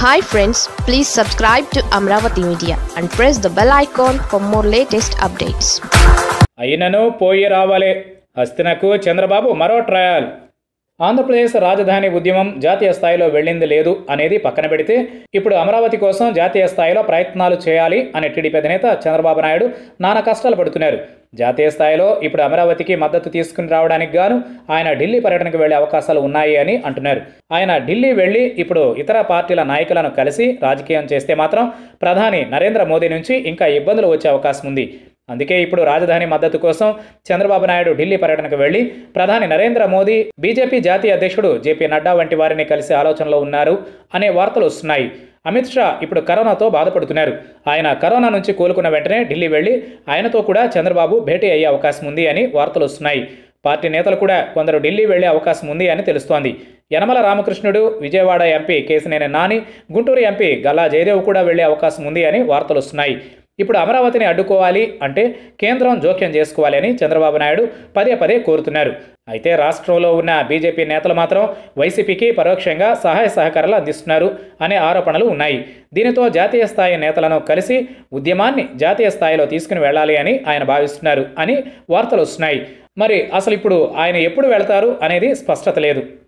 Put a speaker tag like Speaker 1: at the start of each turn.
Speaker 1: hi friends please subscribe to Amaravati media and press the bell icon for more latest updates
Speaker 2: అయినను పోయి రావాలే హస్తినకు చంద్రబాబు మరో trial Andhra Pradesh రాజధాని ఉద్యమం జాతీయ స్థాయిలో వెళ్ళింది లేదు అనేది పక్కన పెడితే ఇప్పుడు అమరావతి కోసం జాతీయ స్థాయిలో ప్రయత్నాలు చేయాలి అని టీడీపీ అధినేత చంద్రబాబు నాయుడు నానా కష్టాలు పడుతున్నారు జాతీయ స్థాయిలో ఇప్పుడు అమరావతికి మద్దతు తీసుకుని రావడానికి గాను ఆయన ఢిల్లీ పర్యటనకు వెళ్లే అవకాశాలు ఉన్నాయి అని అంటున్నారు ఆయన ఢిల్లీ వెళ్లి ఇప్పుడు ఇతర పార్టీల నాయకులను కలిసి రాజకీయం చేస్తే మాత్రం ప్రధాని నరేంద్ర మోదీ నుంచి ఇంకా ఇబ్బందులు వచ్చే అవకాశం ఉంది అందుకే ఇప్పుడు రాజధాని మద్దతు కోసం చంద్రబాబు నాయుడు ఢిల్లీ పర్యటనకు వెళ్లి ప్రధాని నరేంద్ర మోదీ బీజేపీ జాతీయ అధ్యక్షుడు జేపీ నడ్డా వంటి వారిని కలిసే ఆలోచనలో ఉన్నారు అనే వార్తలు వస్తున్నాయి అమిత్ షా ఇప్పుడు కరోనాతో బాధపడుతున్నారు ఆయన కరోనా నుంచి కోలుకున్న వెంటనే ఢిల్లీ వెళ్లి ఆయనతో కూడా చంద్రబాబు భేటీ అయ్యే అవకాశం ఉంది అని వార్తలు వస్తున్నాయి పార్టీ నేతలు కూడా కొందరు ఢిల్లీ వెళ్లే అవకాశం ఉంది అని తెలుస్తోంది యనమల రామకృష్ణుడు విజయవాడ ఎంపీ కేసినేని నాని గుంటూరు ఎంపీ గల్లా జయదేవ్ కూడా వెళ్లే అవకాశం ఉంది అని వార్తలు వస్తున్నాయి ఇప్పుడు అమరావతిని అడ్డుకోవాలి అంటే కేంద్రం జోక్యం చేసుకోవాలి అని చంద్రబాబు నాయుడు పదే పదే కోరుతున్నారు అయితే రాష్ట్రంలో ఉన్న బీజేపీ నేతలు మాత్రం వైసీపీకి పరోక్షంగా సహాయ సహకారాలు అందిస్తున్నారు అనే ఆరోపణలు ఉన్నాయి దీనితో జాతీయ స్థాయి నేతలను కలిసి ఉద్యమాన్ని జాతీయ స్థాయిలో తీసుకుని వెళ్ళాలి అని ఆయన భావిస్తున్నారు అని వార్తలు వస్తున్నాయి మరి అసలు ఇప్పుడు ఆయన ఎప్పుడు వెళ్తారు అనేది స్పష్టత లేదు